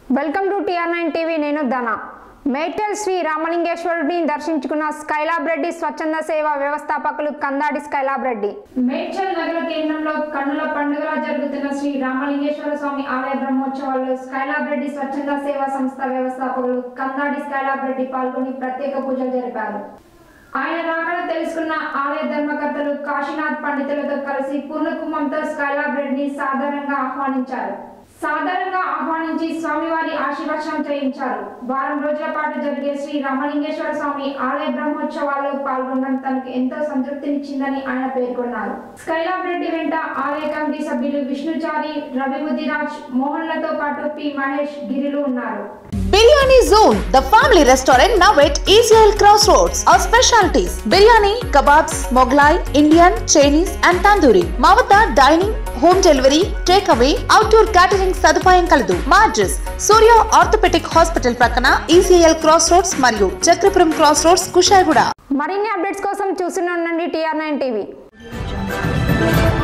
welcome to TR nine TV నేను ధన మేడ్చల్ శ్రీ రామలింగేశ్వరుడిని దర్శించుకున్న Skylab Reddy స్వచ్ఛంద సేవా వ్యవస్థాపకులు కందాడి స్కైలాబ్ రెడ్డి మేడ్చల్ నగర కేంద్రంలో కన్నుల పండుగలా జరుగుతున్న శ్రీ రామలింగేశ్వర స్వామి ఆలయ బ్రహ్మోత్సవాల్లో స్కైలాబ్ రెడ్డి స్వచ్ఛంద సేవా సంస్థ వ్యవస్థాపకులు కందాడి స్కైలాబ్ రెడ్డి పాల్గొని ప్రత్యేక పూజలు జరిపారు ఆయన రాకడ తెలుసుకున్న ఆలయ ధర్మకర్తలు కాశీనాథ్ పండితులతో కలిసి పూర్ణకుంభంతో స్కైలాబ్ రెడ్డిని సాధారణంగా ఆహ్వానించారు సాధారణంగా ఆహ్వానించి స్వామివారి ఆశీర్వచనం చేయించారు వారం రోజుల పాటు జరిగే శ్రీ రామలింగేశ్వర స్వామి ఆలయ బ్రహ్మోత్సవాల్లో పాల్గొనడం తనకు ఎంతో సంతృప్తినిచ్చిందని ఆయన పేర్కొన్నారు స్కైలాబ్ రెడ్డి వెంట ఆలయ కమిటీ సభ్యులు విష్ణుచారి రవి ముదిరాజ్ మోహన్లతో పాటు పి మహేష్ గిరిలు ఉన్నారు biryani zone the family restaurant now at ఈజ్రాయల్ cross roads our specialities biryani kebabs Mughlai Indian Chinese and tandoori మా వద్ద dining home delivery take away outdoor catering సదుపాయం కలదు మా అడ్రస్ సూర్య ఆర్థోపెటిక్ హాస్పిటల్ ప్రక్కన ఈసీఎల్ క్రాస్ రోడ్స్ మరియు చక్రపురం క్రాస్ రోడ్స్ కుషాయిగూడ మరిన్ని అప్డేట్స్ కోసం చూస్తూనే ఉండండి టిఆర్ నైన్ టీవీ